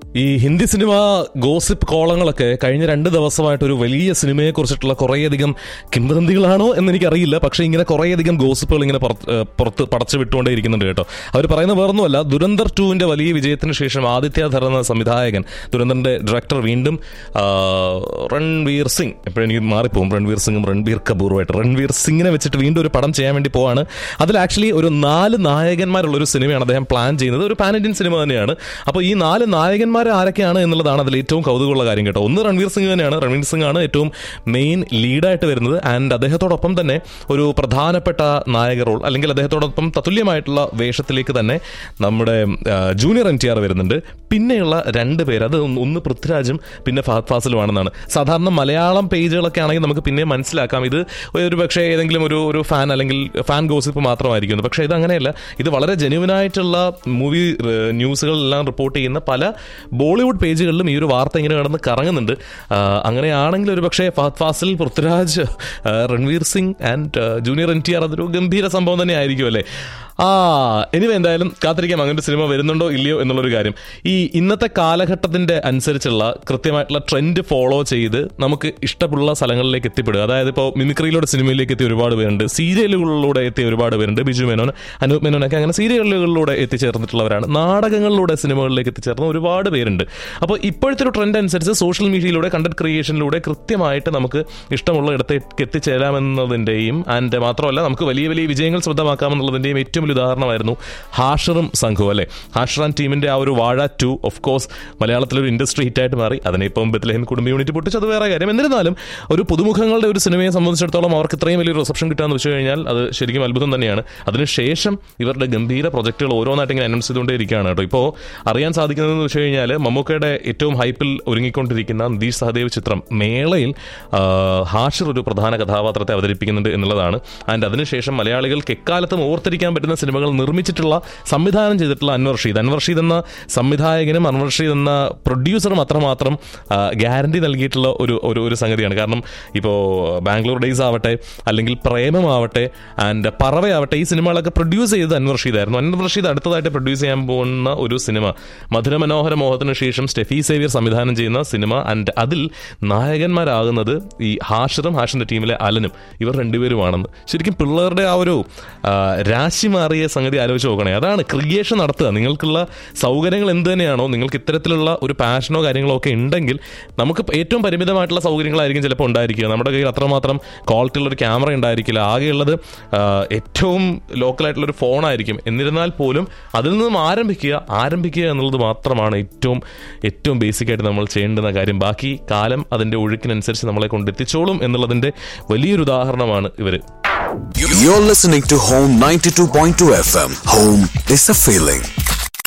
ഈ Hindi cinema gossip കോളങ്ങളൊക്കെ കഴിഞ്ഞ രണ്ട് ദിവസമായിട്ട് ഒരു വലിയ സിനിമയെ കുറിച്ചിട്ടുള്ള കുറേയധികം കിംവദന്തികളാണോ എന്ന് എനിക്കറിയില്ല പക്ഷേ ഇങ്ങനെ കുറേയധികം ഗോസിപ്പുകൾ ഇങ്ങനെ പുറത്ത് ഏഹ് പുറത്ത് പടച്ചു വിട്ടുകൊണ്ടേ ഇരിക്കുന്നുണ്ട് കേട്ടോ അവർ പറയുന്ന വേറൊന്നുമല്ല ദുരന്തർ ടുവിന്റെ വലിയ വിജയത്തിന് ശേഷം ആദിത്യധർ എന്ന സംവിധായകൻ ദുരന്തറിന്റെ ഡയറക്ടർ വീണ്ടും ആ, രൺവീർ സിംഗ് എപ്പോഴും എനിക്ക് മാറിപ്പോകും രൺവീർ സിംഗും രൺവീർ കപൂറുമായിട്ട് രൺവീർ സിംഗിനെ വെച്ചിട്ട് വീണ്ടും ഒരു പടം ചെയ്യാൻ വേണ്ടി പോവാണ് അതിൽ ആക്ച്വലി ഒരു നാല് നായകന്മാരുള്ള ഒരു സിനിമയാണ് അദ്ദേഹം പ്ലാൻ ചെയ്യുന്നത് ഒരു പാൻ ഇന്ത്യൻ സിനിമ തന്നെയാണ് അപ്പോൾ ഈ നാല് നായകന്മാർ ആരൊക്കെയാണ് എന്നുള്ളതാണ് അതിൽ ഏറ്റവും കൗതുകമുള്ള കാര്യം കേട്ടോ ഒന്ന് രൺവീർ സിംഗ് തന്നെയാണ് രൺവീർ സിംഗ് ആണ് ഏറ്റവും മെയിൻ ലീഡായിട്ട് വരുന്നത് ആൻഡ് അദ്ദേഹത്തോടൊപ്പം തന്നെ ഒരു പ്രധാനപ്പെട്ട നായക റോൾ അല്ലെങ്കിൽ അദ്ദേഹത്തോടൊപ്പം തത്തുല്യമായിട്ടുള്ള വേഷത്തിലേക്ക് തന്നെ നമ്മുടെ ആ, ജൂനിയർ എൻ ടി ആർ വരുന്നുണ്ട് പിന്നെയുള്ള രണ്ട് പേര് അത് ഒന്ന് ഒന്ന് പൃഥ്വിരാജും പിന്നെ ഫഹദ് ഫാസിലുമാണെന്നാണ് സാധാരണ മലയാളം പേജുകളൊക്കെ ആണെങ്കിൽ നമുക്ക് പിന്നെ മനസ്സിലാക്കാം ഇത് ഒരു പക്ഷേ ഏതെങ്കിലും ഒരു ഒരു ഫാൻ അല്ലെങ്കിൽ ഫാൻ ഗോസിപ്പ് മാത്രമായിരിക്കും പക്ഷേ ഇത് അങ്ങനെയല്ല ഇത് വളരെ ജെന്യുവനായിട്ടുള്ള മൂവി ന്യൂസുകളെല്ലാം റിപ്പോർട്ട് ചെയ്യുന്ന പല ബോളിവുഡ് പേജുകളിലും ഈ ഒരു വാർത്ത ഇങ്ങനെ കിടന്ന് കറങ്ങുന്നുണ്ട് ആ, അങ്ങനെയാണെങ്കിൽ ഒരു പക്ഷേ ഫഹദ് ഫാസിൽ പൃഥ്വിരാജ് ആ, Ranveer Singh and junior N T R അതൊരു ഗംഭീര സംഭവം തന്നെ ആയിരിക്കും അല്ലേ ആ എനിവേ എന്തായാലും കാത്തിരിക്കാം അങ്ങനെ ഒരു സിനിമ വരുന്നുണ്ടോ ഇല്ലയോ എന്നുള്ളൊരു കാര്യം ഈ ഇന്നത്തെ കാലഘട്ടത്തിന്റെ അനുസരിച്ചുള്ള കൃത്യമായിട്ടുള്ള ട്രെൻഡ് ഫോളോ ചെയ്ത് നമുക്ക് ഇഷ്ടമുള്ള സ്ഥലങ്ങളിലേക്ക് എത്തിപ്പെടുക അതായത് ഇപ്പോൾ മിമിക്രിയിലൂടെ സിനിമയിലേക്ക് എത്തിയ ഒരുപാട് പേരുണ്ട് സീരിയലുകളിലൂടെ എത്തിയ ഒരുപാട് പേരുണ്ട് ബിജു മേനോൻ അനൂപ് മേനോനൊക്കെ അങ്ങനെ സീരിയലുകളിലൂടെ എത്തിച്ചേർന്നിട്ടുള്ളവരാണ് നാടകങ്ങളിലൂടെ സിനിമകളിലേക്ക് എത്തിച്ചേർന്ന ഒരുപാട് പേരുണ്ട് അപ്പോൾ ഇപ്പോഴത്തെ ഒരു ട്രെൻഡ് അനുസരിച്ച് സോഷ്യൽ മീഡിയയിലൂടെ കണ്ടന്റ് ക്രിയേഷനിലൂടെ കൃത്യമായിട്ട് നമുക്ക് ഇഷ്ടമുള്ള ഇടത്തേക്ക് എത്തിച്ചേരാമെന്നതിൻ്റെയും ആൻഡ് മാത്രമല്ല നമുക്ക് വലിയ വലിയ വിജയങ്ങൾ സ്വന്തമാക്കാമെന്നുള്ളതിൻ്റെയും ഏറ്റവും വലിയ ഉദാഹരണമായിരുന്നു ഹാഷറും സംഘവും അല്ലേ ഹാഷർ ആൻഡ് ടീമിന്റെ ആ ഒരു വാഴ ടു ഓഫ് കോഴ്സ് മലയാളത്തിലൊരു ഇൻഡസ്ട്രി ഹിറ്റായിട്ട് മാറി അതിനെ ഇപ്പം ബത്ലഹേം കുടുംബ യൂണിറ്റ് പൊട്ടിച്ചത് വേറെ കാര്യം എന്നിരുന്നാലും ഒരു പുതുമുഖങ്ങളുടെ ഒരു സിനിമയെ സംബന്ധിച്ചിടത്തോളം അവർക്ക് ഇത്രയും വലിയൊരു റിസപ്ഷൻ കിട്ടാന്ന് വെച്ച് കഴിഞ്ഞാൽ അത് ശരിക്കും അത്ഭുതം തന്നെയാണ് അതിനുശേഷം ഇവരുടെ ഗംഭീര പ്രൊജക്ടുകൾ ഓരോന്നായിട്ട് ഇങ്ങനെ അനൗൺസ് ചെയ്തുകൊണ്ടേ ഇരിക്കുകയാണ് കേട്ടോ ഇപ്പോൾ അറിയാൻ സാധിക്കുന്നതെന്ന് വെച്ച് കഴിഞ്ഞാൽ മമ്മൂക്കയുടെ ഏറ്റവും ഹൈപ്പിൽ ഒരുങ്ങിക്കൊണ്ടിരിക്കുന്ന നിതീഷ് സഹദേവ് ചിത്രം മേളയിൽ ആ, ഹാഷിർ ഒരു പ്രധാന കഥാപാത്രത്തെ അവതരിപ്പിക്കുന്നുണ്ട് എന്നുള്ളതാണ് ആൻഡ് അതിനുശേഷം മലയാളികൾക്ക് എക്കാലത്തും ഓർത്തിരിക്കാൻ പറ്റുന്ന സിനിമകൾ നിർമ്മിച്ചിട്ടുള്ള സംവിധാനം ചെയ്തിട്ടുള്ള അൻവർ ഷീദ് അൻവർ ഷീദ് എന്ന സംവിധായകനും അൻവർ ഷീദ് എന്ന പ്രൊഡ്യൂസറും അത്രമാത്രം ഗ്യാരണ്ടി നൽകിയിട്ടുള്ള ഒരു ഒരു ഒരു സംഗതിയാണ് കാരണം ഇപ്പോൾ ബാംഗ്ലൂർ ഡേയ്സ് ആവട്ടെ അല്ലെങ്കിൽ പ്രേമമാവട്ടെ ആൻഡ് പറവയാവട്ടെ ഈ സിനിമകളൊക്കെ പ്രൊഡ്യൂസ് ചെയ്തത് അൻവർ ഷീദായിരുന്നു അൻവർ ഷീദ് അടുത്തതായിട്ട് പ്രൊഡ്യൂസ് ചെയ്യാൻ പോകുന്ന ഒരു സിനിമ മധുര മനോഹര മോഹത്തിന് ശേഷം സ്റ്റെഫി സേവിയർ സംവിധാനം ചെയ്യുന്ന സിനിമ ആൻഡ് അതിൽ നായകന്മാരാകുന്നത് ഈ ഹാഷിറും ഹാഷിന്റെ ടീമിലെ അലനും ഇവർ രണ്ടുപേരുമാണെന്ന് ശരിക്കും പിള്ളേരുടെ ആ ഒരു ആ, രാശി മാറിയ സംഗതി ആലോചിച്ച് നോക്കണേ അതാണ് ക്രിയേഷൻ നടത്തുക നിങ്ങൾക്കുള്ള സൗകര്യങ്ങൾ എന്ത് തന്നെയാണോ നിങ്ങൾക്ക് ഇത്തരത്തിലുള്ള ഒരു പാഷനോ കാര്യങ്ങളോ ഒക്കെ ഉണ്ടെങ്കിൽ നമുക്ക് ഏറ്റവും പരിമിതമായിട്ടുള്ള സൗകര്യങ്ങളായിരിക്കും ചിലപ്പോൾ ഉണ്ടായിരിക്കുക നമ്മുടെ കയ്യിൽ അത്രമാത്രം ക്വാളിറ്റി ഉള്ള ഒരു ക്യാമറ ഉണ്ടായിരിക്കില്ല ആകെയുള്ളത് ആ, ഏറ്റവും ലോക്കലായിട്ടുള്ള ഒരു ഫോണായിരിക്കും എന്നിരുന്നാൽ പോലും അതിൽ നിന്നും ആരംഭിക്കുക ആരംഭിക്കുക എന്നുള്ളത് മാത്രമാണ് ഏറ്റവും ഏറ്റവും ബേസിക് ആയിട്ട് നമ്മൾ ചെയ്യേണ്ടുന്ന കാര്യം ബാക്കി കാലം അതിന്റെ ഒഴുക്കിനനുസരിച്ച് നമ്മളെ കൊണ്ടെത്തിച്ചോളും എന്നുള്ളതിന്റെ വലിയൊരു ഉദാഹരണമാണ് ഇവര് You're listening to Home 92.2 FM. Home is a feeling.